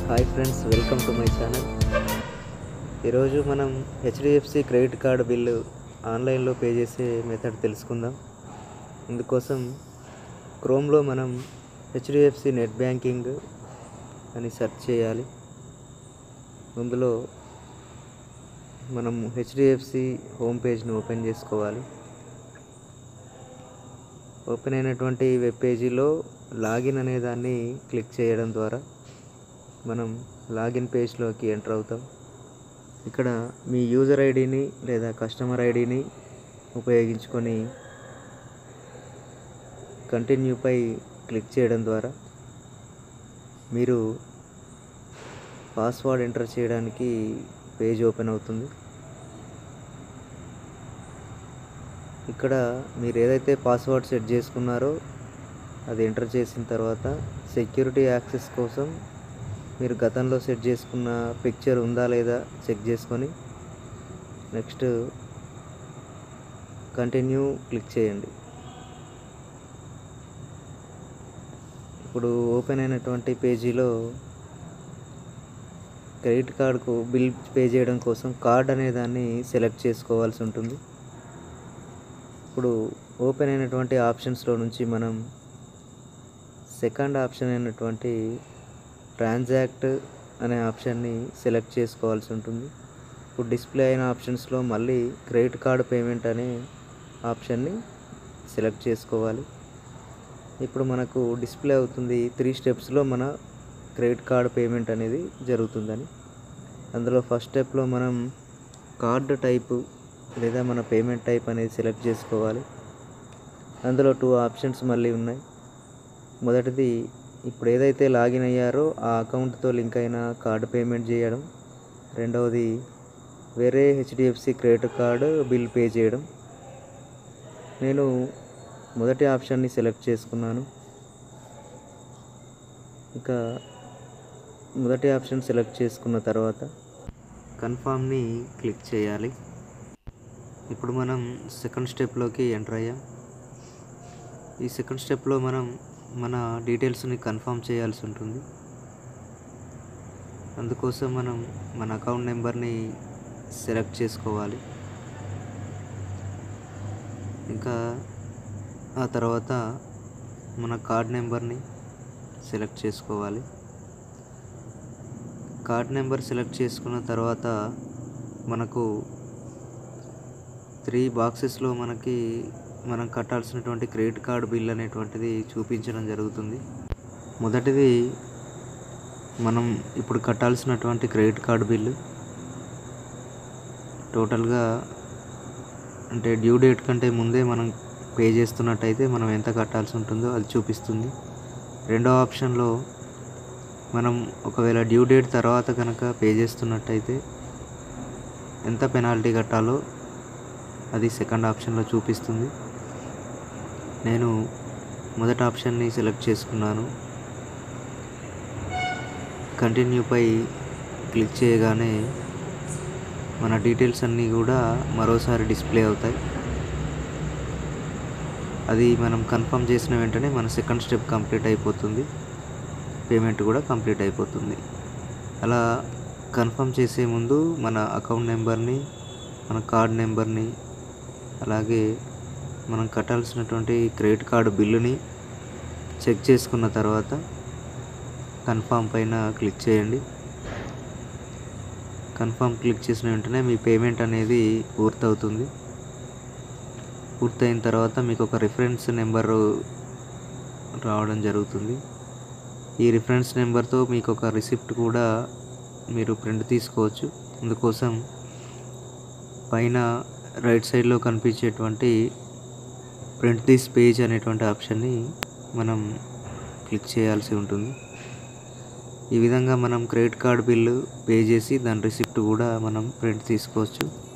hi friends welcome to my channel ఈరోజు మనం HDFC credit card bill ఆన్లైన్లో pay చేసే మెథడ్ తెలుసుకుందాం ఇందుకోసం క్రోమ్లో మనం హెచ్డిఎఫ్సి నెట్ బ్యాంకింగ్ అని సెర్చ్ చేయాలి అందులో మనం హెచ్డిఎఫ్సి హోమ్ పేజ్ని ఓపెన్ చేసుకోవాలి ఓపెన్ అయినటువంటి వెబ్ పేజీలో లాగిన్ అనే దాన్ని క్లిక్ చేయడం ద్వారా మనం లాగిన్ పేజ్లోకి ఎంటర్ అవుతాం ఇక్కడ మీ యూజర్ ఐడిని లేదా కస్టమర్ ఐడిని ఉపయోగించుకొని కంటిన్యూపై క్లిక్ చేయడం ద్వారా మీరు పాస్వర్డ్ ఎంటర్ చేయడానికి పేజ్ ఓపెన్ అవుతుంది ఇక్కడ మీరు ఏదైతే పాస్వర్డ్ సెట్ చేసుకున్నారో అది ఎంటర్ చేసిన తర్వాత సెక్యూరిటీ యాక్సెస్ కోసం మీరు గతంలో సెట్ చేసుకున్న పిక్చర్ ఉందా లేదా చెక్ చేసుకొని నెక్స్ట్ కంటిన్యూ క్లిక్ చేయండి ఇప్పుడు ఓపెన్ అయినటువంటి పేజీలో క్రెడిట్ కార్డుకు బిల్ పే చేయడం కోసం కార్డ్ అనే దాన్ని సెలెక్ట్ చేసుకోవాల్సి ఉంటుంది ఇప్పుడు ఓపెన్ అయినటువంటి ఆప్షన్స్లో నుంచి మనం సెకండ్ ఆప్షన్ అయినటువంటి ట్రాన్సాక్ట్ అనే ఆప్షన్ని సెలెక్ట్ చేసుకోవాల్సి ఉంటుంది ఇప్పుడు డిస్ప్లే అయిన ఆప్షన్స్లో మళ్ళీ క్రెడిట్ కార్డ్ పేమెంట్ అనే ఆప్షన్ని సెలెక్ట్ చేసుకోవాలి ఇప్పుడు మనకు డిస్ప్లే అవుతుంది త్రీ స్టెప్స్లో మన క్రెడిట్ కార్డ్ పేమెంట్ అనేది జరుగుతుందని అందులో ఫస్ట్ స్టెప్లో మనం కార్డు టైపు లేదా మన పేమెంట్ టైప్ అనేది సెలెక్ట్ చేసుకోవాలి అందులో టూ ఆప్షన్స్ మళ్ళీ ఉన్నాయి మొదటిది ఇప్పుడు ఏదైతే లాగిన్ అయ్యారో ఆ అకౌంట్తో లింక్ అయిన కార్డు పేమెంట్ చేయడం రెండవది వేరే HDFC credit card bill pay చేయడం నేను మొదటి ఆప్షన్ని సెలెక్ట్ చేసుకున్నాను ఇంకా మొదటి ఆప్షన్ సెలెక్ట్ చేసుకున్న తర్వాత కన్ఫామ్ని క్లిక్ చేయాలి ఇప్పుడు మనం సెకండ్ స్టెప్లోకి ఎంటర్ అయ్యాం ఈ సెకండ్ స్టెప్లో మనం మన డీటెయిల్స్ని కన్ఫర్మ్ చేయాల్సి ఉంటుంది అందుకోసం మనం మన అకౌంట్ నెంబర్ని సెలెక్ట్ చేసుకోవాలి ఇంకా ఆ తర్వాత మన కార్డ్ నెంబర్ని సెలెక్ట్ చేసుకోవాలి కార్డ్ నెంబర్ సెలెక్ట్ చేసుకున్న తర్వాత మనకు త్రీ బాక్సెస్లో మనకి మనం కట్టాల్సినటువంటి క్రెడిట్ కార్డు బిల్ అనేటువంటిది చూపించడం జరుగుతుంది మొదటిది మనం ఇప్పుడు కట్టాల్సినటువంటి క్రెడిట్ కార్డు బిల్లు టోటల్గా అంటే డ్యూ డేట్ కంటే ముందే మనం పే చేస్తున్నట్టయితే మనం ఎంత కట్టాల్సి ఉంటుందో అది చూపిస్తుంది రెండో ఆప్షన్లో మనం ఒకవేళ డ్యూ డేట్ తర్వాత కనుక పే చేస్తున్నట్టయితే ఎంత పెనాల్టీ కట్టాలో అది సెకండ్ ఆప్షన్లో చూపిస్తుంది నేను మొదటి ఆప్షన్ని సెలెక్ట్ చేసుకున్నాను కంటిన్యూపై క్లిక్ చేయగానే మన డీటెయిల్స్ అన్నీ కూడా మరోసారి డిస్ప్లే అవుతాయి అది మనం కన్ఫర్మ్ చేసిన వెంటనే మన సెకండ్ స్టెప్ కంప్లీట్ అయిపోతుంది పేమెంట్ కూడా కంప్లీట్ అయిపోతుంది అలా కన్ఫర్మ్ చేసే ముందు మన అకౌంట్ నెంబర్ని మన కార్డ్ నెంబర్ని అలాగే మనం కట్టాల్సినటువంటి క్రెడిట్ కార్డు బిల్లుని చెక్ చేసుకున్న తర్వాత కన్ఫామ్ పైన క్లిక్ చేయండి కన్ఫామ్ క్లిక్ చేసిన వెంటనే మీ పేమెంట్ అనేది పూర్తవుతుంది పూర్తయిన తర్వాత మీకు ఒక రిఫరెన్స్ నెంబర్ రావడం జరుగుతుంది ఈ రిఫరెన్స్ నెంబర్తో మీకు ఒక రిసిప్ట్ కూడా మీరు ప్రింట్ తీసుకోవచ్చు అందుకోసం పైన రైట్ సైడ్లో కనిపించేటువంటి ప్రింట్ దిస్ పేజ్ అనేటువంటి ఆప్షన్ని మనం క్లిక్ చేయాల్సి ఉంటుంది ఈ విధంగా మనం క్రెడిట్ కార్డ్ బిల్లు పే చేసి దాని రిసిప్ట్ కూడా మనం ప్రింట్ తీసుకోవచ్చు